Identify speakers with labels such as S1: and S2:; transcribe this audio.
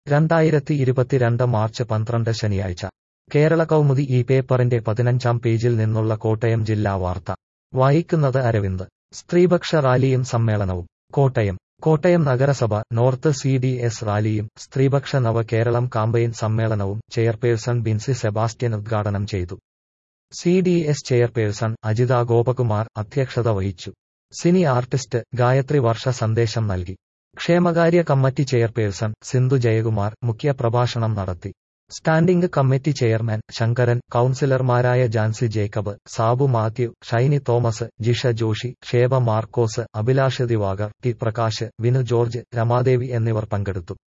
S1: രണ്ടായിരത്തി ഇരുപത്തിരണ്ട് മാർച്ച് പന്ത്രണ്ട് ശനിയാഴ്ച കേരള കൗമുദി ഈ പേപ്പറിന്റെ പതിനഞ്ചാം പേജിൽ നിന്നുള്ള കോട്ടയം ജില്ലാ വാർത്ത വായിക്കുന്നത് അരവിന്ദ് സ്ത്രീപക്ഷ റാലിയും സമ്മേളനവും കോട്ടയം കോട്ടയം നഗരസഭ നോർത്ത് സി ഡി എസ് റാലിയും സ്ത്രീപക്ഷ നവകേരളം കാമ്പയിൻ സമ്മേളനവും ചെയർപേഴ്സൺ ബിൻസി സെബാസ്റ്റ്യൻ ഉദ്ഘാടനം ചെയ്തു C D S chairperson Ajitha Gopakumar അധ്യക്ഷത വഹിച്ചു സിനി ആർട്ടിസ്റ്റ് ഗായത്രി വർഷ സന്ദേശം നൽകി ക്ഷേമകാര്യ കമ്മിറ്റി ചെയർപേഴ്സൺ സിന്ധു ജയകുമാർ മുഖ്യപ്രഭാഷണം നടത്തി സ്റ്റാൻഡിംഗ് കമ്മിറ്റി ചെയർമാൻ ശങ്കരൻ കൌൺസിലർമാരായ Jancy Jacob Sabu Mathew Shiny Thomas Jisha Joshy Sheba Markose Abhilash Diwakar T Prakash Vinu George Ramadevi എന്നിവർ പങ്കെടുത്തു